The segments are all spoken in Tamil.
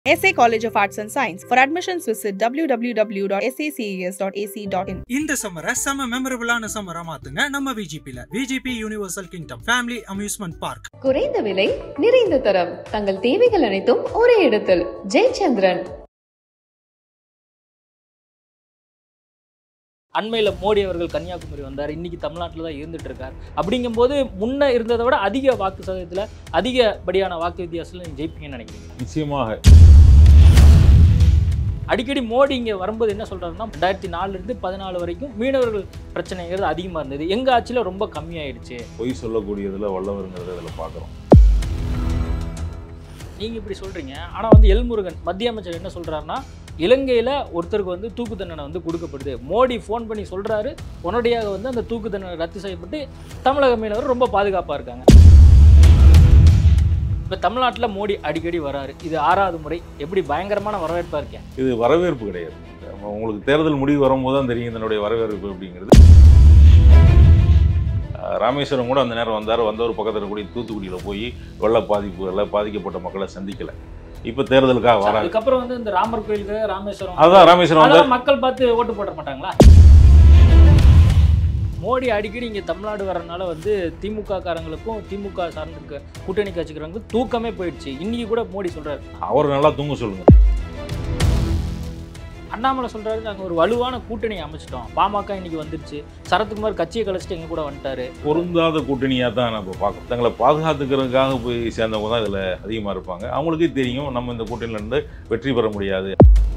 SA College of Arts and Science. For admissions, visit www.sacas.ac.in. இந்த சம்மரை செம மெமரபிளான சம்மரா மாத்துங்க நம்ம விஜிபில VGP Universal Kingdom family amusement park குறைந்த விலை நிறைந்த தரம் தங்கள் தேவைகள் அனைத்தும் ஒரே இடத்தில் ஜெயச்சந்திரன் அண்மையில் மோடி அவர்கள் கன்னியாகுமரி வந்தார் இன்னைக்கு தமிழ்நாட்டில் தான் இருந்துட்டு இருக்கார் அப்படிங்கும்போது முன்ன இருந்ததை விட அதிக வாக்கு சதவீதத்தில் அதிகப்படியான வாக்கு வித்தியாசத்தில் நீங்கள் ஜெயிப்பீங்கன்னு நினைக்கிறீங்க நிச்சயமாக அடிக்கடி மோடி இங்கே வரும்போது என்ன சொல்கிறாருன்னா ரெண்டாயிரத்தி நாலுலேருந்து பதினாலு வரைக்கும் மீனவர்கள் பிரச்சனைங்கிறது அதிகமாக இருந்தது எங்கள் ஆட்சியில் ரொம்ப கம்மியாயிடுச்சு பொய் சொல்லக்கூடியதில் வல்லவருங்கிறத இதில் பார்க்குறோம் நீங்கள் இப்படி சொல்கிறீங்க ஆனால் வந்து எல்முருகன் மத்திய அமைச்சர் என்ன சொல்கிறாருன்னா இலங்கையில் ஒருத்தருக்கு வந்து தூக்கு தண்டனை வந்து கொடுக்கப்படுது மோடி ஃபோன் பண்ணி சொல்கிறாரு உடனடியாக வந்து அந்த தூக்கு தண்டனை ரத்து செய்யப்பட்டு தமிழக மீனவர் ரொம்ப பாதுகாப்பாக இருக்காங்க இப்போ தமிழ்நாட்டில் மோடி அடிக்கடி வராரு இது ஆறாவது முறை எப்படி பயங்கரமான வரவேற்பாக இருக்கேன் இது வரவேற்பு கிடையாது உங்களுக்கு தேர்தல் முடிவு வரும்போது தான் தெரியும் இதனுடைய வரவேற்பு அப்படிங்கிறது அஹ் ராமேஸ்வரம் கூட அந்த நேரம் வந்தார் வந்தவர் பக்கத்தில் கூடிய தூத்துக்குடியில் போய் வெள்ள பாதிப்புகளில் பாதிக்கப்பட்ட மக்களை சந்திக்கலை இப்போ தேர்தலுக்காக வராங்க அதுக்கப்புறம் வந்து இந்த ராமர் கோயிலுக்கு ராமேஸ்வரம் அதுதான் ராமேஸ்வரம் வந்தார் அதெல்லாம் மக்கள் பார்த்து ஓட்டு போட மாட்டாங்களா மோடி அடிக்கடி இங்கே தமிழ்நாடு வரனால வந்து திமுக காரங்களுக்கும் திமுக சார்ந்திருக்க கூட்டணி கட்சிக்காரங்களுக்கும் தூக்கமே போயிடுச்சு இன்னைக்கு கூட மோடி சொல்றாரு அவர் நல்லா தூங்க சொல்லுங்க அண்ணாமலை சொல்றாரு நாங்கள் ஒரு வலுவான கூட்டணி அமைச்சிட்டோம் பாமக இன்னைக்கு வந்துருச்சு சரத்குமார் கட்சியை கழிச்சிட்டு எங்க கூட வந்துட்டாரு பொருந்தாத கூட்டணியாக தான் நம்ம பார்க்கணும் தங்களை பாதுகாத்துக்கிறதுக்காக போய் சேர்ந்தவங்க தான் இதில் அதிகமாக இருப்பாங்க அவங்களுக்கே தெரியும் நம்ம இந்த கூட்டணியிலேருந்து வெற்றி பெற முடியாது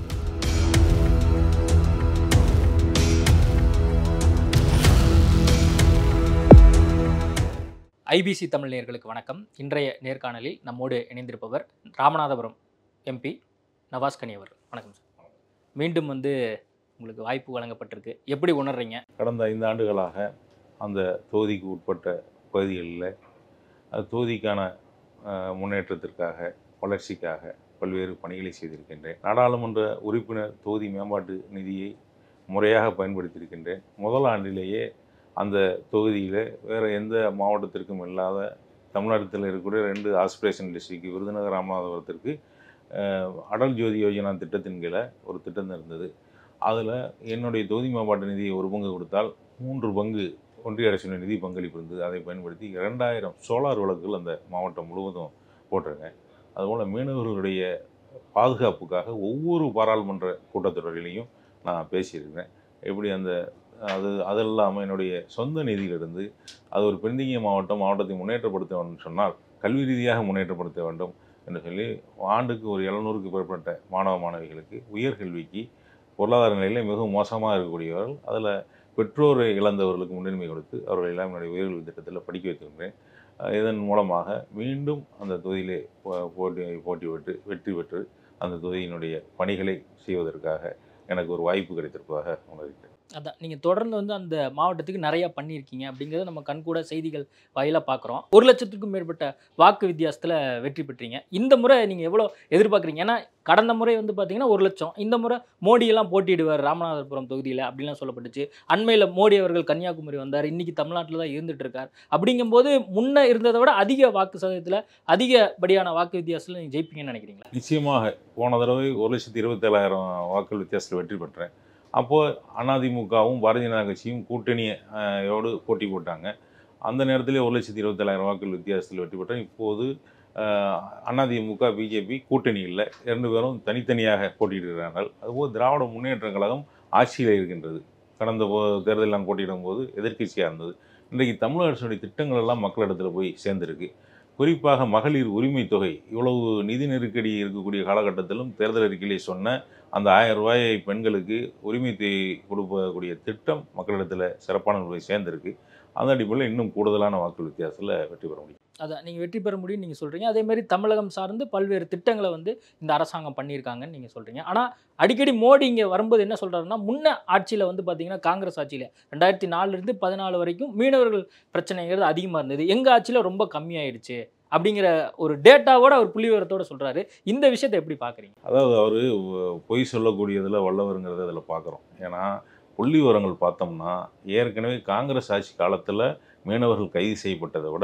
ஐபிசி தமிழ் நேயர்களுக்கு வணக்கம் இன்றைய நேர்காணலில் நம்மோடு இணைந்திருப்பவர் ராமநாதபுரம் எம்பி நவாஸ் கனி அவர் வணக்கம் சார் மீண்டும் வந்து உங்களுக்கு வாய்ப்பு வழங்கப்பட்டிருக்கு எப்படி உணர்றீங்க கடந்த ஐந்து ஆண்டுகளாக அந்த தொகுதிக்கு உட்பட்ட பகுதிகளில் அந்த தொகுதிக்கான அஹ், முன்னேற்றத்திற்காக வளர்ச்சிக்காக பல்வேறு பணிகளை செய்திருக்கின்றேன் நாடாளுமன்ற உறுப்பினர் தொகுதி மேம்பாட்டு நிதியை முறையாக பயன்படுத்தியிருக்கின்றேன் முதல் ஆண்டிலேயே அந்த தொகுதியில் வேறு எந்த மாவட்டத்திற்கும் இல்லாத தமிழ்நாட்டில் இருக்கக்கூடிய ரெண்டு ஆஸ்பிரேஷன் டிஸ்ட்ரிக்ட் விருதுநகர் ராமநாதபுரத்திற்கு அஹ், அடல் ஜோதி யோஜனா திட்டத்தின் கீழே ஒரு திட்டம் இருந்தது அதில் என்னுடைய தொகுதி மேம்பாட்டு நிதியை ஒரு பங்கு கொடுத்தால் மூன்று பங்கு ஒன்றிய அரசின் நிதி பங்களிப்பு இருந்தது அதை பயன்படுத்தி இரண்டாயிரம் சோலார் விளக்குகள் அந்த மாவட்டம் முழுவதும் போட்டிருக்கேன் அதுபோல் மீனவர்களுடைய பாதுகாப்புக்காக ஒவ்வொரு பாராளுமன்ற கூட்டத்தொடரிலையும் நான் பேசியிருக்கிறேன் எப்படி அந்த அது அது இல்லாமல் என்னுடைய சொந்த நிதியிலிருந்து அது ஒரு பின்தங்கிய மாவட்டம் மாவட்டத்தை முன்னேற்றப்படுத்த வேண்டும் சொன்னால் கல்வி ரீதியாக முன்னேற்றப்படுத்த வேண்டும் என்று சொல்லி ஆண்டுக்கு ஒரு எழுநூறுக்கு மேற்பட்ட மாணவ மாணவிகளுக்கு உயர்கல்விக்கு பொருளாதார நிலையில் மிகவும் மோசமாக இருக்கக்கூடியவர்கள் அதில் பெற்றோரை இழந்தவர்களுக்கு முன்னுரிமை கொடுத்து அவர்களை எல்லாம் என்னுடைய உயர்கல்வி திட்டத்தில் படிக்க வைத்திருக்கிறேன் அஹ் இதன் மூலமாக மீண்டும் அந்த தொகுதியிலே போ- போட்டி போட்டி பெற்று வெற்றி பெற்று அந்த தொகுதியினுடைய பணிகளை செய்வதற்காக எனக்கு ஒரு வாய்ப்பு கிடைத்திருப்பதாக உணர்கிறேன் அதான் நீங்கள் தொடர்ந்து வந்து அந்த மாவட்டத்துக்கு நிறையா பண்ணியிருக்கீங்க அப்படிங்கிறத நம்ம கண்கூட செய்திகள் வாயிலாக பார்க்குறோம் ஒரு லட்சத்துக்கும் மேற்பட்ட வாக்கு வித்தியாசத்தில் வெற்றி பெற்றீங்க இந்த முறை நீங்கள் எவ்வளோ எதிர்பார்க்குறீங்க ஏன்னா கடந்த முறை வந்து பார்த்தீங்கன்னா ஒரு லட்சம் இந்த முறை மோடியெல்லாம் போட்டியிடுவார் ராமநாதபுரம் தொகுதியில் அப்படிலாம் சொல்லப்பட்டுச்சு அண்மையில் மோடி அவர்கள் கன்னியாகுமரி வந்தார் இன்னைக்கு தமிழ்நாட்டில் தான் இருந்துட்டு இருக்கார் அப்படிங்கும்போது முன்ன இருந்ததை விட அதிக வாக்கு சதவீதத்தில் அதிகப்படியான வாக்கு வித்தியாசத்தில் நீங்கள் ஜெயிப்பீங்கன்னு நினைக்கிறீங்களா நிச்சயமாக போன தடவை ஒரு லட்சத்தி இருபத்தேழாயிரம் வாக்குகள் வித்தியாசத்தில் வெற்றி பெற்றேன் அப்போது அதிமுகவும் பாரதிய ஜனதா கட்சியும் கூட்டணியோடு போட்டி போட்டாங்க அந்த நேரத்திலே ஒரு லட்சத்தி இருபத்தேழாயிரம் வாக்குகள் வித்தியாசத்தில் வெற்றி பெற்றேன் இப்போது அஹ், அதிமுக பிஜேபி கூட்டணி இல்லை இரண்டு பேரும் தனித்தனியாக போட்டியிடுகிறார்கள் அதுபோல் திராவிட முன்னேற்ற கழகம் ஆட்சியில் இருக்கின்றது கடந்த போ- தேர்தலில் நான் போட்டியிடும் போது எதிர்க்கட்சியாக இருந்தது இன்றைக்கு தமிழக அரசுடைய திட்டங்கள் எல்லாம் மக்களிடத்தில் போய் சேர்ந்திருக்கு குறிப்பாக மகளிர் உரிமை தொகை இவ்வளவு நிதி நெருக்கடி இருக்கக்கூடிய காலகட்டத்திலும் தேர்தல் அறிக்கையிலே சொன்ன அந்த ஆயிரம் ரூபாயை பெண்களுக்கு உரிமை தொகை கொடுக்கக்கூடிய திட்டம் மக்களிடத்தில் சிறப்பான முறையில் சேர்ந்திருக்கு அந்த அடிப்படையில் இன்னும் கூடுதலான வாக்கு வித்தியாசத்தில் வெற்றி பெற முடியும் அதான் நீங்கள் வெற்றி பெற முடியும்னு நீங்கள் சொல்கிறீங்க அதே மாதிரி தமிழகம் சார்ந்து பல்வேறு திட்டங்களை வந்து இந்த அரசாங்கம் பண்ணியிருக்காங்கன்னு நீங்கள் சொல்கிறீங்க ஆனால் அடிக்கடி மோடி இங்கே வரும்போது என்ன சொல்கிறாருன்னா முன்ன ஆட்சியில் வந்து பார்த்தீங்கன்னா காங்கிரஸ் ஆட்சியில் ரெண்டாயிரத்தி நாலுலேருந்து பதினாலு வரைக்கும் மீனவர்கள் பிரச்சனைங்கிறது அதிகமாக இருந்தது எங்கள் ஆட்சியில் ரொம்ப கம்மியாயிடுச்சு அப்படிங்கிற ஒரு டேட்டாவோட அவர் புள்ளிவிவரத்தோட சொல்கிறாரு இந்த விஷயத்தை எப்படி பார்க்குறீங்க அதாவது அவர் பொய் சொல்லக்கூடியதில் வல்லவருங்கிறத இதில் பார்க்குறோம் ஏன்னா புள்ளி விவரங்கள் பார்த்தோம்னா ஏற்கனவே காங்கிரஸ் ஆட்சி காலத்தில் மீனவர்கள் கைது செய்யப்பட்டதை விட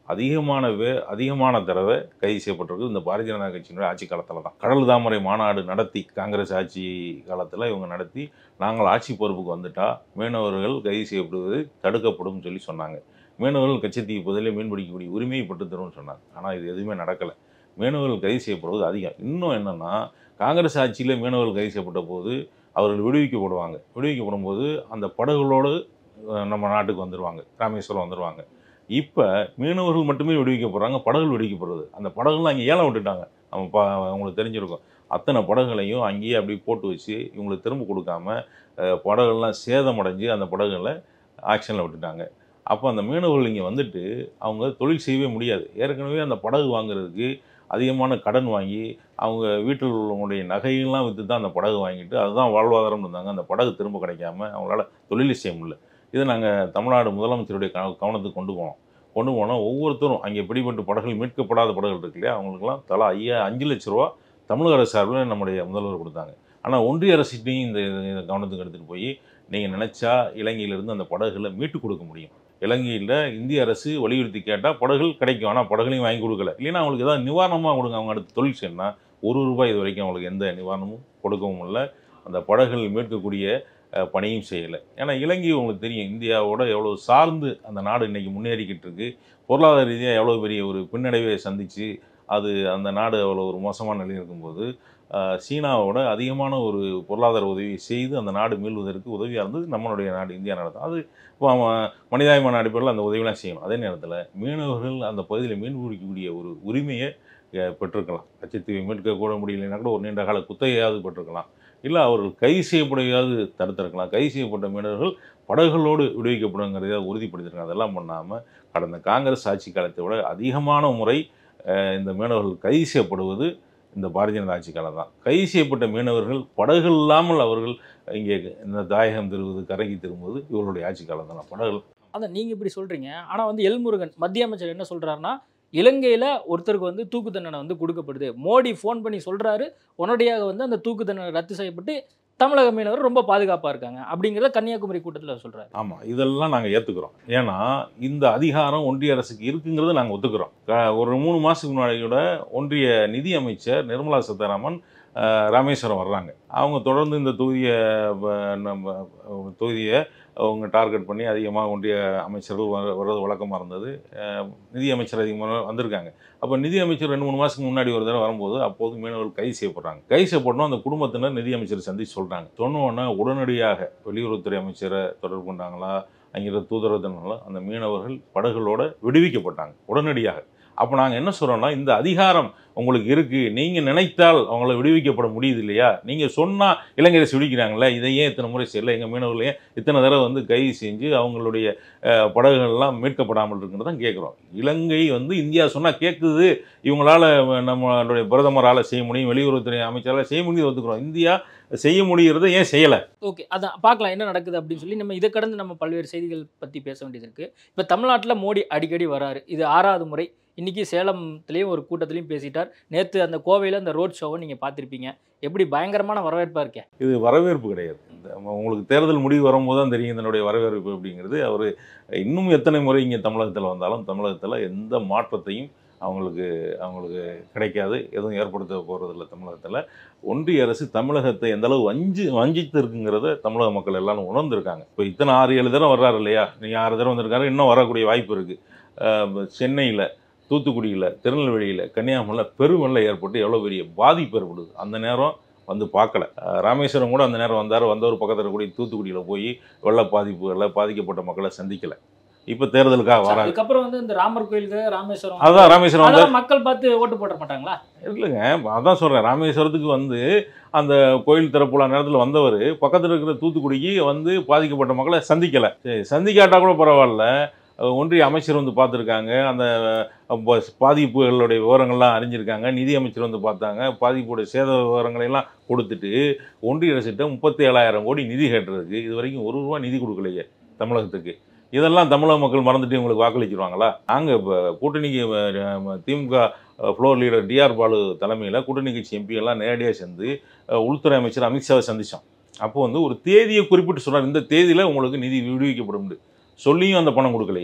அதிகமான வே அதிகமான தடவை கைது செய்யப்பட்டிருக்கு இந்த பாரதிய ஜனதா கட்சியினுடைய ஆட்சி காலத்தில் தான் கடல் தாமரை மாநாடு நடத்தி காங்கிரஸ் ஆட்சி காலத்தில் இவங்க நடத்தி நாங்கள் ஆட்சி பொறுப்புக்கு வந்துட்டா மீனவர்கள் கைது செய்யப்படுவது தடுக்கப்படும் சொல்லி சொன்னாங்க மீனவர்கள் கச்சத்தீவு பதிலே மீன் பிடிக்கக்கூடிய உரிமையை பெற்று தரும்னு சொன்னாங்க ஆனால் இது எதுவுமே நடக்கலை மீனவர்கள் கைது செய்யப்படுவது அதிகம் இன்னும் என்னென்னா காங்கிரஸ் ஆட்சியில் மீனவர்கள் கைது செய்யப்பட்ட போது அவர்கள் விடுவிக்கப்படுவாங்க விடுவிக்கப்படும் போது அந்த படகுகளோடு அஹ், நம்ம நாட்டுக்கு வந்துடுவாங்க ராமேஸ்வரம் வந்துடுவாங்க இப்போ மீனவர்கள் மட்டுமே விடுவிக்கப்படுறாங்க படகுகள் விடுவிக்கப்படுறது அந்த படகுலாம் அங்கே ஏலம் விட்டுட்டாங்க நம்ம பா உங்களுக்கு தெரிஞ்சிருக்கும் அத்தனை படகுகளையும் அங்கேயே அப்படி போட்டு வச்சு இவங்களுக்கு திரும்ப கொடுக்காம அஹ், படகுகள்லாம் சேதமடைஞ்சு அந்த படகுகளை ஆக்ஷனில் விட்டுட்டாங்க அப்போ அந்த மீனவர்கள் இங்கே வந்துட்டு அவங்க தொழில் செய்யவே முடியாது ஏற்கனவே அந்த படகு வாங்குறதுக்கு அதிகமான கடன் வாங்கி அவங்க வீட்டில் உள்ளவங்களுடைய நகையெல்லாம் விற்று தான் அந்த படகு வாங்கிட்டு அதுதான் வாழ்வாதாரம் இருந்தாங்க அந்த படகு திரும்ப கிடைக்காம அவங்களால தொழில் செய்ய முடியல இதை நாங்கள் தமிழ்நாடு முதலமைச்சருடைய கவ- கவனத்துக்கு கொண்டு போனோம் கொண்டு போனால் ஒவ்வொருத்தரும் அங்கே பிடிபட்டு படகுகள் மீட்கப்படாத படகுகள் இருக்கு இல்லையா அவங்களுக்குலாம் தலா ஐயா அஞ்சு லட்ச ரூபா தமிழக அரசு சார்பில் நம்முடைய முதல்வர் கொடுத்தாங்க ஆனால் ஒன்றிய அரசுட்டையும் இந்த இதை கவனத்துக்கு எடுத்துகிட்டு போய் நீங்கள் நினச்சா இலங்கையிலிருந்து அந்த படகுகளை மீட்டு கொடுக்க முடியும் இலங்கையில் இந்திய அரசு வலியுறுத்தி கேட்டால் படகுகள் கிடைக்கும் ஆனால் படகுலையும் வாங்கி கொடுக்கல இல்லைன்னா அவங்களுக்கு ஏதாவது நிவாரணமாக கொடுங்க அவங்க அடுத்து தொழில் செய்யணும்னா ஒரு ரூபாய் இது வரைக்கும் அவங்களுக்கு எந்த நிவாரணமும் கொடுக்கவும் இல்லை அந்த படகுகள் மீட்கக்கூடிய அஹ், பணியும் செய்யலை ஏன்னா இலங்கை உங்களுக்கு தெரியும் இந்தியாவோட எவ்வளோ சார்ந்து அந்த நாடு இன்னைக்கு முன்னேறிக்கிட்டு இருக்கு பொருளாதார ரீதியாக எவ்வளோ பெரிய ஒரு பின்னடைவை சந்தித்து அது அந்த நாடு அவ்வளோ ஒரு மோசமான நிலையில் இருக்கும்போது அஹ், சீனாவோட அதிகமான ஒரு பொருளாதார உதவியை செய்து அந்த நாடு மீள்வதற்கு உதவியாக இருந்தது நம்மளுடைய நாடு இந்தியா நாடு தான் அது இப்போ அவன் மனிதாயமான அடிப்படையில் அந்த உதவிலாம் செய்யணும் அதே நேரத்தில் மீனவர்கள் அந்த பகுதியில் மீன் பிடிக்கக்கூடிய ஒரு உரிமையை அஹ், பெற்றிருக்கலாம் லட்சத்தீவை மீட்க கூட முடியலைன்னா கூட ஒரு நீண்ட கால குத்தகையாவது பெற்றிருக்கலாம் இல்லை அவர்கள் கைது செய்யப்படுவதாவது தடுத்திருக்கலாம் கைது செய்யப்பட்ட மீனவர்கள் படகுகளோடு விடுவிக்கப்படுங்கிறத உறுதிப்படுத்திருக்காங்க அதெல்லாம் பண்ணாமல் கடந்த காங்கிரஸ் ஆட்சி காலத்தை விட அதிகமான முறை அஹ், இந்த மீனவர்கள் கைது செய்யப்படுவது இந்த பாரதிய ஜனதா ஆட்சி காலம் தான் கைது செய்யப்பட்ட மீனவர்கள் படகுகள் இல்லாமல் அவர்கள் இங்கே இந்த தாயகம் திரும்புவது கரைக்கு திரும்புவது இவர்களுடைய ஆட்சி காலம் தான் படகுகள் அதான் நீங்கள் இப்படி சொல்கிறீங்க ஆனால் வந்து எல்முருகன் மத்திய அமைச்சர் என்ன சொல்கிறாருன்னா இலங்கையில் ஒருத்தருக்கு வந்து தூக்கு தண்டனை வந்து கொடுக்கப்படுது மோடி ஃபோன் பண்ணி சொல்கிறாரு உடனடியாக வந்து அந்த தூக்கு தண்டனை ரத்து செய்யப்பட்டு தமிழக மீனவர் ரொம்ப பாதுகாப்பாக இருக்காங்க அப்படிங்கிறத கன்னியாகுமரி கூட்டத்தில் சொல்கிறாரு ஆமாம் இதெல்லாம் நாங்கள் ஏற்றுக்கிறோம் ஏன்னா இந்த அதிகாரம் ஒன்றிய அரசுக்கு இருக்குங்கிறத நாங்கள் ஒத்துக்கிறோம் க- ஒரு மூணு மாதத்துக்கு முன்னாடி கூட ஒன்றிய நிதி அமைச்சர் நிர்மலா சீதாராமன் அஹ், ராமேஸ்வரம் வர்றாங்க அவங்க தொடர்ந்து இந்த தொகுதியை வ- நம்ம அஹ், தொகுதியை அவங்க டார்கெட் பண்ணி அதிகமாக ஒன்றிய அமைச்சர்கள் வர வர்றது வழக்கமாக இருந்தது அஹ், நிதி அமைச்சர் அதிகமாக வந்திருக்காங்க அப்போ நிதி அமைச்சர் ரெண்டு மூணு மாதத்துக்கு முன்னாடி ஒரு தடவை வரும்போது அப்போது மீனவர்கள் கைது செய்யப்படுறாங்க கைது செய்யப்படணும் அந்த குடும்பத்தினர் நிதி அமைச்சர் சந்திச்சு சொல்கிறாங்க சொன்னோன்னே உடனடியாக வெளியுறவுத்துறை அமைச்சரை தொடர்பு கொண்டாங்களா அங்கிருந்த தூதரகத்தினால அந்த மீனவர்கள் படகுகளோட விடுவிக்கப்பட்டாங்க உடனடியாக அப்போ நாங்கள் என்ன சொல்கிறோம்னா இந்த அதிகாரம் உங்களுக்கு இருக்குது நீங்கள் நினைத்தால் அவங்கள விடுவிக்கப்பட முடியுது இல்லையா நீங்கள் சொன்னால் இலங்கை அரசு விடுவிக்கிறாங்களே இதை ஏன் இத்தனை முறை செய்யல எங்கள் மீனவர்கள் ஏன் இத்தனை தடவை வந்து கைது செஞ்சு அவங்களுடைய அஹ், படகுகள்லாம் மீட்கப்படாமல் இருக்குன்னு தான் கேட்குறோம் இலங்கை வந்து இந்தியா சொன்னால் கேட்குது இவங்களால நம்மளுடைய பிரதமரால் செய்ய முடியும் வெளியுறவுத்துறை அமைச்சரால் செய்ய முடியும் ஒத்துக்கிறோம் இந்தியா செய்ய முடிகிறத ஏன் செய்யலை ஓகே அதான் பார்க்கலாம் என்ன நடக்குது அப்படின்னு சொல்லி நம்ம இதை கடந்து நம்ம பல்வேறு செய்திகள் பற்றி பேச வேண்டியது இருக்குது இப்போ தமிழ்நாட்டில் மோடி அடிக்கடி வராரு இது ஆறாவது முறை இன்றைக்கி சேலம்லேயும் ஒரு கூட்டத்திலையும் பேசிட்டார் நேற்று அந்த கோவையில் அந்த ரோட் ஷோவை நீங்கள் பார்த்துருப்பீங்க எப்படி பயங்கரமான வரவேற்பாக இருக்கே இது வரவேற்பு கிடையாது இந்த உங்களுக்கு தேர்தல் முடிவு வரும்போது தான் தெரியும் இதனுடைய வரவேற்பு அப்படிங்கிறது அவர் இன்னும் எத்தனை முறை இங்கே தமிழகத்தில் வந்தாலும் தமிழகத்தில் எந்த மாற்றத்தையும் அவங்களுக்கு அவங்களுக்கு கிடைக்காது எதுவும் ஏற்படுத்த போகிறதில்ல தமிழகத்தில் ஒன்றிய அரசு தமிழகத்தை எந்த அளவு வஞ்சி வஞ்சித்து இருக்குங்கிறத தமிழக மக்கள் எல்லாரும் உணர்ந்திருக்காங்க இப்போ இத்தனை ஆறு ஏழு தடவை வர்றாரு இல்லையா நீங்கள் ஆறு தடவை வந்திருக்காரு இன்னும் வரக்கூடிய வாய்ப்பு இருக்குது சென்னையில் தூத்துக்குடியில் திருநெல்வேலியில் கன்னியாகுமரியில் பெருவெள்ளம் ஏற்பட்டு எவ்வளோ பெரிய பாதிப்பு ஏற்படுது அந்த நேரம் வந்து பார்க்கல அஹ் ராமேஸ்வரம் கூட அந்த நேரம் வந்தார் வந்தவர் பக்கத்தில் இருக்கக்கூடிய தூத்துக்குடியில் போய் வெள்ள பாதிப்புகளில் பாதிக்கப்பட்ட மக்களை சந்திக்கலை இப்போ தேர்தலுக்காக வராங்க அதுக்கப்புறம் வந்து இந்த ராமர் கோயிலுக்கு ராமேஸ்வரம் அதுதான் ராமேஸ்வரம் வந்தார் அதெல்லாம் மக்கள் பார்த்து ஓட்டு போட மாட்டாங்களா இல்லைங்க அதான் சொல்கிறேன் ராமேஸ்வரத்துக்கு வந்து அந்த கோயில் திறப்புலா நேரத்தில் வந்தவர் பக்கத்தில் இருக்கிற தூத்துக்குடிக்கு வந்து பாதிக்கப்பட்ட மக்களை சந்திக்கலை சரி சந்திக்காட்டா கூட பரவாயில்ல அஹ் ஒன்றிய அமைச்சர் வந்து பார்த்துருக்காங்க அந்த அஹ், ப- பாதிப்புகளுடைய விவரங்கள்லாம் அறிஞ்சிருக்காங்க நிதி அமைச்சர் வந்து பார்த்தாங்க பாதிப்புடைய சேத விவரங்களை எல்லாம் கொடுத்துட்டு ஒன்றிய அரசிட்ட முப்பத்தி ஏழாயிரம் கோடி நிதி கேட்டுறதுக்கு இது வரைக்கும் ஒரு ரூபா நிதி கொடுக்கலையே தமிழகத்துக்கு இதெல்லாம் தமிழக மக்கள் மறந்துட்டு உங்களுக்கு வாக்களிச்சிருவாங்களா நாங்கள் இப்போ கூட்டணிக்கு அஹ், திமுக ஃப்ளோர் லீடர் டிஆர் பாலு தலைமையில் கூட்டணி கட்சி எம்பி எல்லாம் நேரடியாக சேர்ந்து அஹ், உள்துறை அமைச்சர் அமித்ஷாவை சந்தித்தோம் அப்போ வந்து ஒரு தேதியை குறிப்பிட்டு சொல்றாரு இந்த தேதியில் உங்களுக்கு நிதி விடுவிக்கப்படும் சொல்லியும் அந்த பணம் கொடுக்கலையே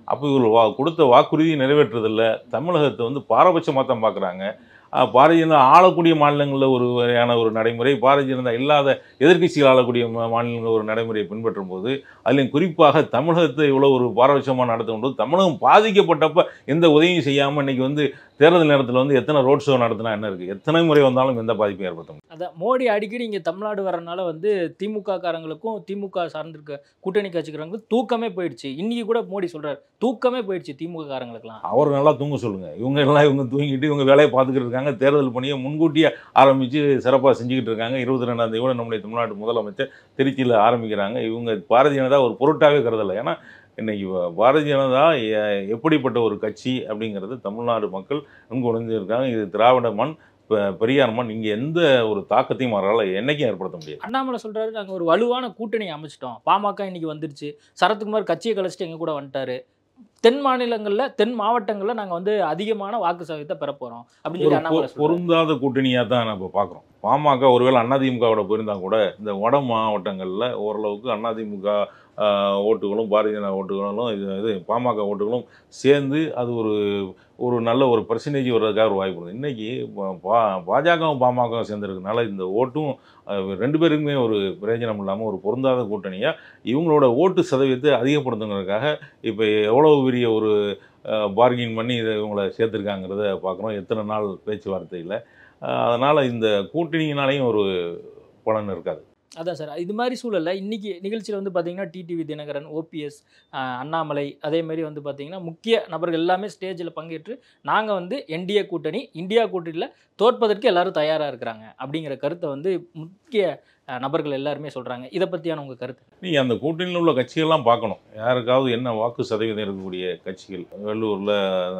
அப்போ இவர் வா கொடுத்த வாக்குறுதியை நிறைவேற்றுறதில்ல தமிழகத்தை வந்து பாரபட்சமாக தான் பார்க்குறாங்க பாரதிய ஜனதா ஆளக்கூடிய மாநிலங்களில் ஒரு வகையான ஒரு நடைமுறை பாரதிய ஜனதா இல்லாத எதிர்க்கட்சிகள் ஆளக்கூடிய மா- மாநிலங்களில் ஒரு நடைமுறையை பின்பற்றும் போது அதிலும் குறிப்பாக தமிழகத்தை இவ்வளோ ஒரு பாரபட்சமாக நடத்தும் போது தமிழகம் பாதிக்கப்பட்டப்ப எந்த உதவியும் செய்யாமல் இன்னைக்கு வந்து தேர்தல் நேரத்தில் வந்து எத்தனை ரோட் ஷோ நடத்தினா என்ன இருக்குது எத்தனை முறை வந்தாலும் எந்த பாதிப்பும் ஏற்படுத்த முடியாது அதான் மோடி அடிக்கடி இங்கே தமிழ்நாடு வரனால வந்து திமுக காரங்களுக்கும் திமுக சார்ந்திருக்க கூட்டணி கட்சிக்காரங்களுக்கும் தூக்கமே போயிடுச்சு இன்னைக்கு கூட மோடி சொல்றாரு தூக்கமே போயிடுச்சு திமுக காரங்களுக்குலாம் அவர் நல்லா தூங்க சொல்லுங்க இவங்க எல்லாம் இவங்க தூங்கிட்டு இவங்க வேலையை பார்த்துக்கிட்டு இருக்காங்க தேர்தல் பணியை முன்கூட்டியே ஆரம்பித்து சிறப்பாக செஞ்சுக்கிட்டு இருக்காங்க இருபத்தி ரெண்டாம் தேதி கூட நம்முடைய தமிழ்நாட்டு முதலமைச்சர் திருச்சியில் ஆரம்பிக்கிறாங்க இவங்க பாரதிய ஜனதா ஒரு பொருட்டாவே கருதலை ஏன்னா இன்னைக்கு வ- பாரதிய ஜனதா எ- எப்படிப்பட்ட ஒரு கட்சி அப்படிங்கிறது தமிழ்நாடு மக்கள் நன்கு உணர்ந்திருக்காங்க இது திராவிட மண் பெ- பெரியார் மண் இங்கே எந்த ஒரு தாக்கத்தையும் அவரால் என்னைக்கும் ஏற்படுத்த முடியாது அண்ணாமலை சொல்றாரு நாங்க ஒரு வலுவான கூட்டணி அமைச்சிட்டோம் பாமக இன்னைக்கு வந்துருச்சு சரத்குமார் கட்சியை கழிச்சிட்டு எங்க கூட வந்துட்டாரு தென் மாநிலங்கள்ல தென் மாவட்டங்கள்ல நாங்க வந்து அதிகமான வாக்கு சதவீதத்தை பெற போறோம் அப்படின்னு ஒரு சொல்லி அண்ணாமலை பொ- சொல்றாரு. பொருந்தாத கூட்டணியாக தான் நம்ம பார்க்குறோம் பாமக ஒருவேளை அதிமுகவோட போயிருந்தா கூட இந்த வட மாவட்டங்களில் ஓரளவுக்கு அதிமுக ஆஹ், ஓட்டுகளும் பாரதிய ஜனதா ஓட்டுகளும் இது இது பாமக ஓட்டுகளும் சேர்ந்து அது ஒரு ஒரு நல்ல ஒரு பர்சன்டேஜ் வர்றதுக்காக ஒரு வாய்ப்பு இருக்குது இன்றைக்கி பா பாஜகவும் பாமகவும் சேர்ந்துருக்கனால இந்த ஓட்டும் ஆஹ், ரெண்டு பேருக்குமே ஒரு பிரயோஜனம் இல்லாமல் ஒரு பொருந்தாத கூட்டணியாக இவங்களோட ஓட்டு சதவீதத்தை அதிகப்படுத்துங்கிறதுக்காக இப்போ எவ்வளோ பெரிய ஒரு பார்கின் பண்ணி இதை இவங்களை சேர்த்துருக்காங்கிறத பார்க்குறோம் எத்தனை நாள் பேச்சுவார்த்தையில் அதனால் இந்த கூட்டணியினாலையும் ஒரு பலன் இருக்காது அதான் சார் இது மாதிரி சூழல்ல இன்னைக்கு நிகழ்ச்சியில் வந்து பார்த்தீங்கன்னா டிடிவி தினகரன் ஓபிஎஸ் அண்ணாமலை அதே மாதிரி வந்து பார்த்தீங்கன்னா முக்கிய நபர்கள் எல்லாமே ஸ்டேஜில் பங்கேற்று நாங்கள் வந்து என்டிஏ கூட்டணி இந்தியா கூட்டணியில் தோற்பதற்கு எல்லாரும் தயாராக இருக்கிறாங்க அப்படிங்கிற கருத்தை வந்து முக்கிய அஹ், நபர்கள் எல்லாருமே சொல்கிறாங்க இதை பற்றியான உங்கள் கருத்து நீங்கள் அந்த கூட்டணியில் உள்ள கட்சிகள்லாம் பார்க்கணும் யாருக்காவது என்ன வாக்கு சதவீதம் இருக்கக்கூடிய கட்சிகள் வெள்ளூரில்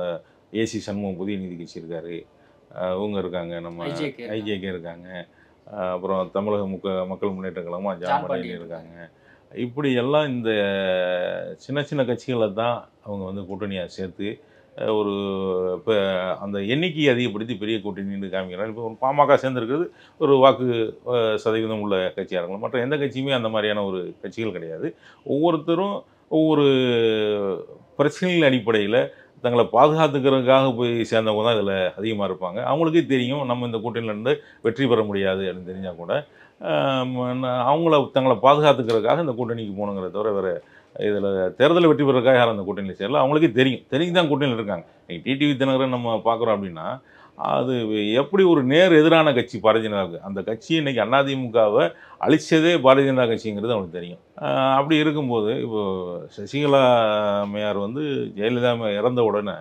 ஏசி சண்முகம் புதிய நீதி கட்சி இருக்காரு அஹ் இவங்க இருக்காங்க நம்ம IJK. ஐஜேகே இருக்காங்க அஹ் அப்புறம் தமிழக முக்க மக்கள் முன்னேற்ற கழகமாக ஜான் ஜான் பாண்டியன் பாண்டியன் இருக்காங்க இப்படி எல்லாம் இந்த சின்ன சின்ன கட்சிகளை தான் அவங்க வந்து கூட்டணியாக சேர்த்து அஹ் ஒரு இப்போ அந்த எண்ணிக்கையை அதிகப்படுத்தி பெரிய கூட்டணின்னு காமிக்கிறாங்க இப்போ ஒரு பாமக சேர்ந்துருக்கிறது ஒரு வாக்கு அஹ், சதவீதம் உள்ள கட்சியாக இருக்கலாம் மற்ற எந்த கட்சியுமே அந்த மாதிரியான ஒரு கட்சிகள் கிடையாது ஒவ்வொருத்தரும் ஒவ்வொரு பிரச்சனைகள் அடிப்படையில் தங்களை பாதுகாத்துக்கிறதுக்காக போய் சேர்ந்தவங்க தான் இதில் அதிகமாக இருப்பாங்க அவங்களுக்கே தெரியும் நம்ம இந்த கூட்டணியிலேருந்து வெற்றி பெற முடியாது அப்படின்னு தெரிஞ்சால் கூட ஆம், ந- அவங்கள தங்களை பாதுகாத்துக்கிறதுக்காக இந்த கூட்டணிக்கு போகணுங்கிறத தவிர வேறு இதில் தேர்தலில் வெற்றி பெறதுக்காக யாரும் அந்த கூட்டணியில் சேரல அவங்களுக்கே தெரியும் தெரிஞ்சு தான் கூட்டணியில் இருக்காங்க இன்னைக்கு டிடிவி தினகரன் நம்ம பார்க்குறோம் அப்படின்னா அது எப்படி ஒரு நேர் எதிரான கட்சி பாரதிய ஜனதாவுக்கு அந்த கட்சி இன்னைக்கு அதிமுகவை அழிச்சதே பாரதிய ஜனதா கட்சிங்கிறது அவனுக்கு தெரியும் ஆஹ் அப்படி இருக்கும்போது இப்போ சசிகலா அம்மையார் வந்து ஜெயலலிதா அம்மா இறந்த உடனே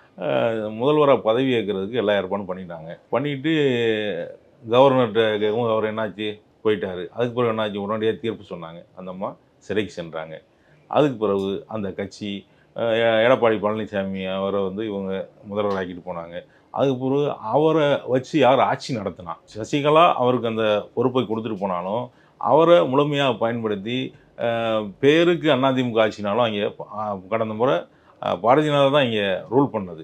ஆஹ் முதல்வராக பதவி ஏற்கிறதுக்கு எல்லா ஏற்பாடும் பண்ணிட்டாங்க பண்ணிட்டு கவர்னர்கிட்ட கேட்கவும் அவர் என்னாச்சு போயிட்டாரு அதுக்கு பிறகு என்னாச்சு உடனடியாக தீர்ப்பு சொன்னாங்க அந்த அம்மா சிறைக்கு சென்றாங்க அதுக்கு பிறகு அந்த கட்சி ஆஹ் எ- எடப்பாடி பழனிசாமி அவரை வந்து இவங்க முதல்வர் ஆக்கிட்டு போனாங்க அதுக்கு பிறகு அவரை வச்சு யார் ஆட்சி நடத்தினா சசிகலா அவருக்கு அந்த பொறுப்பை கொடுத்துட்டு போனாலும் அவரை முழுமையாக பயன்படுத்தி ஆஹ் பேருக்கு அதிமுக ஆட்சினாலும் அங்கே ஆஹ் கடந்த முறை ஆஹ் பாரதிய ஜனதா தான் இங்கே ரூல் பண்ணது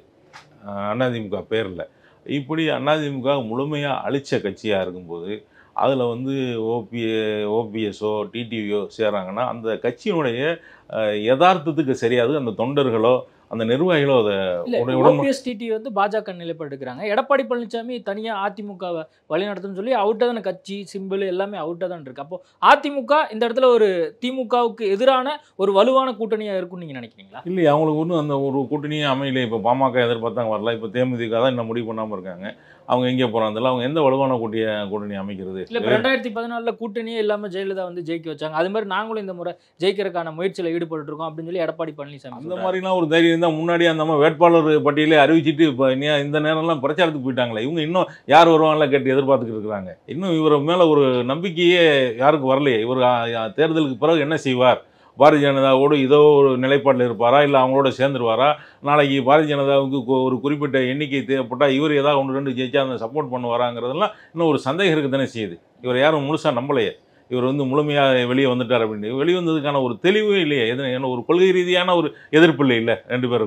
ஆஹ் அதிமுக பேரில் இப்படி அதிமுக முழுமையாக அழிச்ச கட்சியாக இருக்கும்போது அதில் வந்து ஓபி ஓபிஎஸ்ஓ டிடிவியோ சேராங்கன்னா அந்த கட்சியினுடைய ஆஹ் யதார்த்தத்துக்கு சரியாது அந்த தொண்டர்களோ அந்த நிர்வாகிகளோ அதை இல்ல உடனே உடனே ஓபிஎஸ் டிடி வந்து பாஜக நிலைப்பாடு எடுக்கிறாங்க எடப்பாடி பழனிசாமி தனியா அதிமுகவை வழிநடத்துன்னு சொல்லி அவுட்டாக தானே கட்சி சிம்பிள் எல்லாமே அவுட்டாக தான் இருக்கு அப்போ அதிமுக இந்த இடத்துல ஒரு திமுகவுக்கு எதிரான ஒரு வலுவான கூட்டணியா இருக்கும்னு நீங்க நினைக்கிறீங்களா இல்லை அவங்களுக்கு ஒன்றும் அந்த ஒரு கூட்டணியே அமையல இப்போ பாமக எதிர்பார்த்தாங்க வரல இப்போ தேமுதிக தான் இன்னும் முடிவு பண்ணாமல் இருக்காங்க அவங்க எங்கே போகிறாங்க அவங்க எந்த வலுவான கூட்டிய கூட்டணி அமைக்கிறது இல்ல இப்போ ரெண்டாயிரத்தி பதினாலுல கூட்டணியே இல்லாம ஜெயலலிதா வந்து ஜெயிக்க வச்சாங்க அது மாதிரி நாங்களும் இந்த முறை ஜெயிக்கிறதுக்கான முயற்சியில ஈடுபட்டு இருக்கோம் அப்படின்னு சொல்லி எடப்பாடி பழனிசாமி அந்த சொல்றாரு. மாதிரிலாம் ஒரு தைரியம் தான் முன்னாடி அந்த அம்மா வேட்பாளர் பட்டியலே அறிவிச்சிட்டு இப்போ இந்த நேரம்லாம் பிரச்சாரத்துக்கு போயிட்டாங்களே இவங்க இன்னும் யார் வருவாங்களா கேட்டு எதிர்பார்த்துக்கிட்டு இருக்கிறாங்க இன்னும் இவர் மேலே ஒரு நம்பிக்கையே யாருக்கும் வரலையே இவர் ஆ, ஆ, தேர்தலுக்கு பிறகு என்ன செய்வார் பாரதிய ஜனதாவோடு இதோ ஒரு நிலைப்பாட்டில் இருப்பாரா இல்லை அவங்களோட சேர்ந்துருவாரா நாளைக்கு பாரதிய ஜனதாவுக்கு கு- ஒரு குறிப்பிட்ட எண்ணிக்கை தேவைப்பட்டால் இவர் ஏதாவது ஒன்று ரெண்டு ஜெயிச்சா அந்த சப்போர்ட் பண்ணுவாராங்கிறதெல்லாம் இன்னும் ஒரு சந்தேகம் இருக்கு தானே செய்யுது இவர் யாரும் முழுசாக நம்பலையே இவர் வந்து முழுமையாக வெளியே வந்துட்டார் அப்படின்னு வெளியே வந்ததுக்கான ஒரு தெளிவே இல்லையே எது ஏன்னா ஒரு கொள்கை ரீதியான ஒரு எதிர்ப்பு இல்லை இல்லை ரெண்டு பேருக்கும்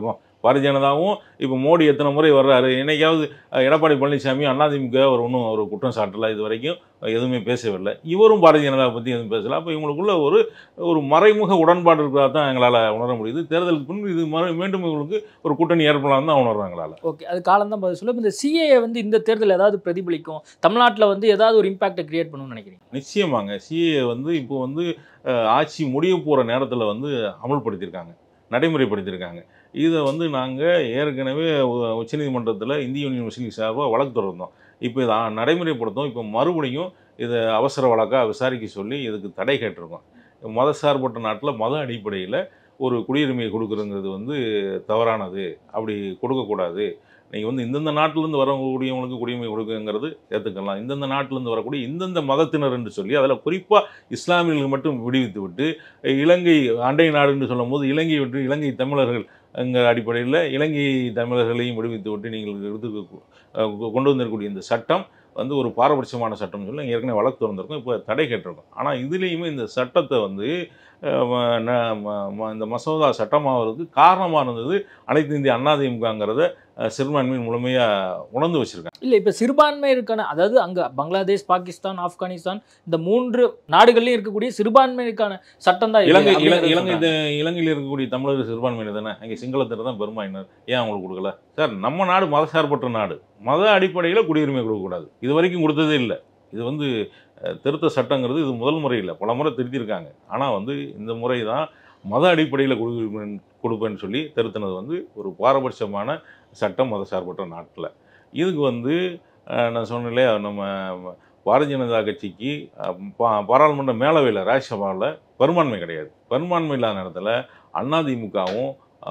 பாரதிய ஜனதாவும் இப்போ மோடி எத்தனை முறை வர்றாரு என்னைக்காவது அஹ், எடப்பாடி பழனிசாமி அதிமுக ஒரு ஒன்றும் ஒரு குற்றம் சாட்டலை இது வரைக்கும் எதுவுமே பேசவில்லை இவரும் பாரதிய ஜனதா பற்றி எதுவும் பேசல அப்போ இவங்களுக்குள்ள ஒரு ஒரு மறைமுக உடன்பாடு இருக்கிறதா தான் எங்களால் உணர முடியுது தேர்தலுக்கு பின்பு இது மறு மீண்டும் இவங்களுக்கு ஒரு கூட்டணி ஏற்படலாம் தான் உணர்றாங்க எங்களால் ஓகே அது காலம் தான் பதில் சொல்லும் இந்த சிஏஏ வந்து இந்த தேர்தல் ஏதாவது பிரதிபலிக்கும் தமிழ்நாட்டில் வந்து ஏதாவது ஒரு இம்பாக்டை கிரியேட் பண்ணணும்னு நினைக்கிறீங்க நிச்சயமாங்க சிஏ வந்து இப்போ வந்து அஹ், ஆட்சி முடிய போகிற நேரத்தில் வந்து அமல்படுத்தியிருக்காங்க நடைமுறைப்படுத்தியிருக்காங்க இதை வந்து நாங்கள் ஏற்கனவே உ- உச்சநீதிமன்றத்தில் இந்திய யூனியன் முஸ்லீம் சார்பாக வழக்கு தொடர்ந்தோம் இப்போ இதை ஆ- நடைமுறைப்படுத்தோம் இப்போ மறுபடியும் இதை அவசர வழக்காக விசாரிக்க சொல்லி இதுக்கு தடை கேட்டிருக்கோம் மதசார்பற்ற நாட்டில் மத அடிப்படையில் ஒரு குடியுரிமையை கொடுக்குறங்கிறது வந்து தவறானது அப்படி கொடுக்கக்கூடாது நீங்கள் வந்து இந்தந்த நாட்டிலேருந்து வரக்கூடியவங்களுக்கு குடியுரிமை கொடுக்குங்கிறது ஏற்றுக்கலாம் இந்தந்த நாட்டிலேருந்து வரக்கூடிய இந்தந்த மதத்தினர் என்று சொல்லி அதில் குறிப்பாக இஸ்லாமியர்களுக்கு மட்டும் விடுவித்து விட்டு இலங்கை அண்டை நாடுன்னு சொல்லும் போது இலங்கை விட்டு இலங்கை தமிழர்கள் என்ற அடிப்படையில் இலங்கை தமிழர்களையும் விடுவித்து விட்டு நீங்கள் எடுத்து அஹ், கொண்டு வந்திருக்கக்கூடிய இந்த சட்டம் வந்து ஒரு பாரபட்சமான சட்டம்னு சொல்லி நாங்கள் ஏற்கனவே வழக்கு திறந்திருக்கோம் இப்போ தடை கேட்டிருக்கோம் ஆனால் இதுலேயுமே இந்த சட்டத்தை வந்து அஹ், ம- ந- ம- ம- இந்த மசோதா சட்டமாகிறதுக்கு காரணமாக இருந்தது அனைத்து இந்திய அண்ணாதிமுகங்கிறத அஹ், சிறுபான்மையின் முழுமையாக உணர்ந்து வச்சுருக்காங்க இல்லை இப்போ சிறுபான்மையிற்கான அதாவது அங்கே பங்களாதேஷ் பாகிஸ்தான் ஆப்கானிஸ்தான் இந்த மூன்று நாடுகள்லையும் இருக்கக்கூடிய சிறுபான்மையிற்கான சட்டம் தான் இலங்கை இலங்கை இலங்கை த- இலங்கையில் இருக்கக்கூடிய தமிழர் சிறுபான்மையினர் தானே அங்கே சிங்களத்தினர் தான் பெரும்பான்மையினர் ஏன் அவங்களுக்கு கொடுக்கல சார் நம்ம நாடு மதசார்பற்ற நாடு மத அடிப்படையில் குடியுரிமை கொடுக்கக்கூடாது இது வரைக்கும் கொடுத்ததே இல்லை இது வந்து அஹ், திருத்த சட்டங்கிறது இது முதல் முறை இல்லை பல முறை திருத்தியிருக்காங்க ஆனால் வந்து இந்த முறை தான் மத அடிப்படையில் குடியுரிமை கொடுப்பேன்னு சொல்லி திருத்தினது வந்து ஒரு பாரபட்சமான சட்டம் மதசார்பற்ற நாட்டில் இதுக்கு வந்து அஹ், நான் சொன்னேன் இல்லையா நம்ம பாரதிய ஜனதா கட்சிக்கு அஹ், பா- பாராளுமன்ற மேலவையில் ராஜ்யசபாவில் பெரும்பான்மை கிடையாது பெரும்பான்மை இல்லாத நேரத்தில் அதிமுகவும்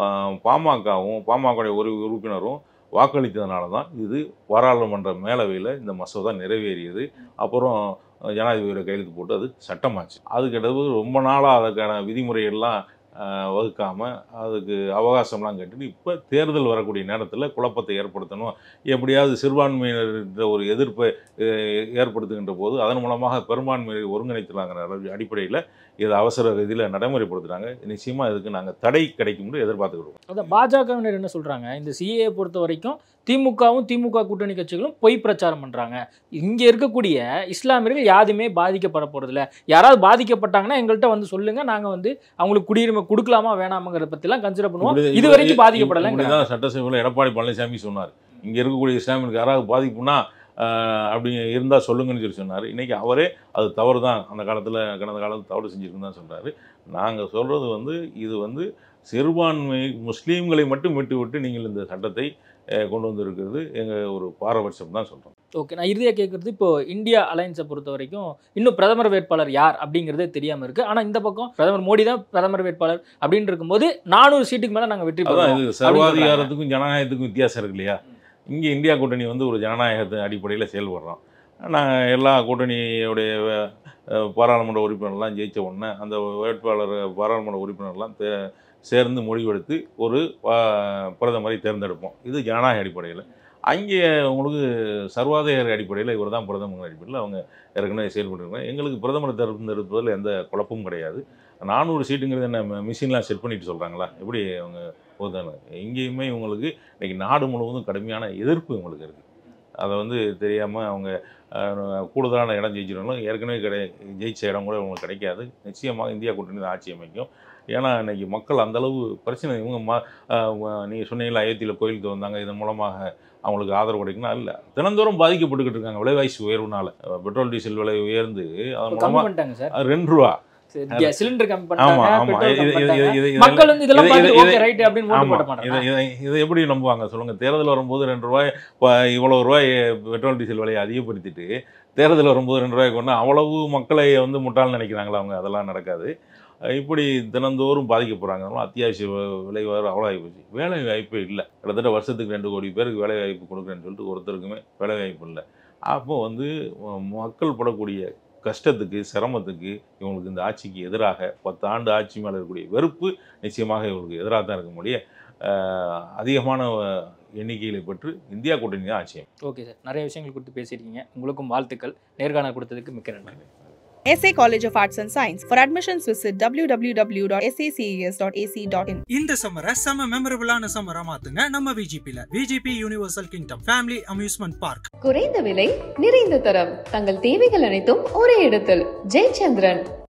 பாமகவும் பாமகவுடைய ஒரு உறுப்பினரும் வாக்களித்ததுனால தான் இது பாராளுமன்ற மேலவையில் இந்த மசோதா நிறைவேறியது அப்புறம் ஜனாதிபதியோட கையெழுத்து போட்டு அது சட்டமாச்சு அதுக்கிட்ட ரொம்ப நாளாக அதுக்கான விதிமுறைகள்லாம் ஆஹ், வகுக்காம அதுக்கு அவகாசம்லாம் கேட்டுட்டு இப்போ தேர்தல் வரக்கூடிய நேரத்தில் குழப்பத்தை ஏற்படுத்தணும் எப்படியாவது சிறுபான்மையினர் ஒரு எதிர்ப்பை அஹ், ஏற்படுத்துகின்ற போது அதன் மூலமாக பெரும்பான்மையை ஒருங்கிணைத்தலாங்கிற அளவு அடிப்படையில் இதை அவசர ரீதியில் நடைமுறைப்படுத்துகிறாங்க நிச்சயமாக இதுக்கு நாங்கள் தடை கிடைக்கும்னு எதிர்பார்த்துக்கிடுவோம் அதான் பாஜகவினர் என்ன சொல்றாங்க இந்த சிஏ பொறுத்த வரைக்கும் திமுகவும் திமுக கூட்டணி கட்சிகளும் பொய் பிரச்சாரம் பண்றாங்க இங்க இருக்கக்கூடிய இஸ்லாமியர்கள் யாருமே பாதிக்கப்பட போறதில்ல யாராவது பாதிக்கப்பட்டாங்கன்னா எங்கள்கிட்ட வந்து சொல்லுங்க நாங்க வந்து அவங்களுக்கு குடியுரிமை கொடுக்கலாமா வேணாமாங்கிறத பத்திலாம் கன்சிடர் பண்ணுவோம் இப்படி- இது வரைக்கும் பாதிக்கப்படலை இப்படிதான் சட்டசபையில் எடப்பாடி பழனிசாமி சொன்னார் இங்கே இருக்கக்கூடிய இஸ்லாமியருக்கு யாராவது பாதிப்புனா ஆஹ், அப்படி இருந்தால் சொல்லுங்கன்னு சொல்லி சொன்னார் இன்றைக்கி அவரே அது தவறு தான் அந்த காலத்தில் கடந்த காலத்தில் தவறு செஞ்சுருக்குன்னு தான் சொல்கிறாரு நாங்கள் சொல்கிறது வந்து இது வந்து சிறுபான்மை முஸ்லீம்களை மட்டும் விட்டு விட்டு நீங்கள் இந்த சட்டத்தை அஹ், கொண்டு வந்திருக்கிறது எங்கள் ஒரு பாரபட்சம் தான் சொல்கிறோம் ஓகே நான் இறுதியாக கேட்குறது இப்போ இந்தியா அலையன்ஸை பொறுத்த வரைக்கும் இன்னும் பிரதமர் வேட்பாளர் யார் அப்படிங்கிறதே தெரியாமல் இருக்குது ஆனால் இந்த பக்கம் பிரதமர் மோடி தான் பிரதமர் வேட்பாளர் அப்படின்னு இருக்கும்போது நானூறு சீட்டுக்கு மேலே நாங்கள் வெற்றி அதான் பெறுவோம் இது சர்வாதிகாரத்துக்கும் ஜனநாயகத்துக்கும் வித்தியாசம் இருக்கு இல்லையா இங்கே இந்தியா கூட்டணி வந்து ஒரு ஜனநாயகத்தின் அடிப்படையில் செயல்படுறோம் நாங்கள் எல்லா கூட்டணியுடைய அஹ், பாராளுமன்ற உறுப்பினர்லாம் ஜெயிச்ச உடனே அந்த வேட்பாளர் பாராளுமன்ற உறுப்பினர்லாம் தே சேர்ந்து முடிவெடுத்து ஒரு ஆஹ், பிரதமரை தேர்ந்தெடுப்போம் இது ஜனநாயக அடிப்படையில் அங்கே உங்களுக்கு சர்வாதிகார அடிப்படையில் இவர் தான் பிரதமர் அடிப்படையில் அவங்க ஏற்கனவே செயல்பட்டுருக்காங்க எங்களுக்கு பிரதமர் தேர்ந்தெடுப்பதில் எந்த குழப்பமும் கிடையாது நானூறு சீட்டுங்கிறது என்ன மிஷின்லாம் செட் பண்ணிட்டு சொல்கிறாங்களா எப்படி அவங்க போதானு எங்கேயுமே இவங்களுக்கு இன்னைக்கு நாடு முழுவதும் கடுமையான எதிர்ப்பு இவங்களுக்கு இருக்குது அதை வந்து தெரியாமல் அவங்க அஹ், கூடுதலான இடம் ஜெயிச்சிருந்தாலும் ஏற்கனவே கிடை ஜெயிச்ச இடம் கூட அவங்களுக்கு கிடைக்காது நிச்சயமாக இந்தியா கூட்டணி தான் ஆட்சி அமைக்கும் ஏன்னா இன்னைக்கு மக்கள் அந்த அளவு பிரச்சனை இவங்க ம நீங்கள் சொன்னீங்களா அயோத்தியில் கோயிலுக்கு வந்தாங்க இதன் மூலமாக அவங்களுக்கு ஆதரவு கிடைக்குன்னா இல்லை தினந்தோறும் பாதிக்கப்பட்டுக்கிட்டு இருக்காங்க விலைவாசி உயர்வுனால பெட்ரோல் டீசல் விலை உயர்ந்து அதன் கம்மி மூலமாக பண்ணிட்டாங்க சார் அது ரெண்டு ரூபா சரி, சிலிண்டர் கம்மி ஆமா பண்ணிட்டாங்க ஆமா பெட்ரோல் இது கம்மி இது பண்ணிட்டாங்க. இது இது மக்கள் வந்து இதெல்லாம் இது- பார்த்து இது- ஓகே ரைட் அப்படின்னு ஓட்டு ஆமா போட இதை மாட்டாங்க இதை இதை எப்படி நம்புவாங்க சொல்லுங்க தேர்தல் வரும்போது ரெண்டு ரூபாய் இப்போ இவ்வளோ ரூபாய் பெட்ரோல் டீசல் விலையை அதிகப்படுத்திட்டு தேர்தல் வரும்போது ரெண்டு ரூபாய் கொண்டு அவ்வளவு மக்களை வந்து முட்டாள் நினைக்கிறாங்களா அவங்க அதெல்லாம் நடக்காது அஹ் இப்படி தினந்தோறும் பாதிக்க போகிறாங்க அத்தியாவசிய வ- விலை வேறு அவ்வளோ ஆகிப்போச்சு வேலை வாய்ப்பே இல்லை கிட்டத்தட்ட வருஷத்துக்கு ரெண்டு கோடி பேருக்கு வேலை வாய்ப்பு கொடுக்குறேன்னு சொல்லிட்டு ஒருத்தருக்குமே வேலை வாய்ப்பு இல்லை அப்போ வந்து ம- மக்கள் படக்கூடிய கஷ்டத்துக்கு சிரமத்துக்கு இவங்களுக்கு இந்த ஆட்சிக்கு எதிராக பத்து ஆண்டு ஆட்சி மேலே இருக்கக்கூடிய வெறுப்பு நிச்சயமாக இவங்களுக்கு எதிராக தான் இருக்க முடிய அஹ், அதிகமான அஹ், எண்ணிக்கைகளை பெற்று இந்தியா கூட்டணி தான் ஆட்சி அமைக்கும். ஓகே சார் நிறைய விஷயங்கள் குறித்து பேசியிருக்கீங்க உங்களுக்கும் வாழ்த்துக்கள் நேர்காணல் கொடுத்ததுக்கு மிக்க நன்றி SA College of Arts and Science. For admissions, visit www.saces.ac.in. இந்த சம்மரை செம மெமரபிளான சம்மரா மாத்துங்க நம்ம விஜிபில VGP Universal Kingdom family amusement park குறைந்த விலை நிறைந்த தரம் தங்கள் தேவைகள் அனைத்தும் ஒரே இடத்தில் ஜெயச்சந்திரன்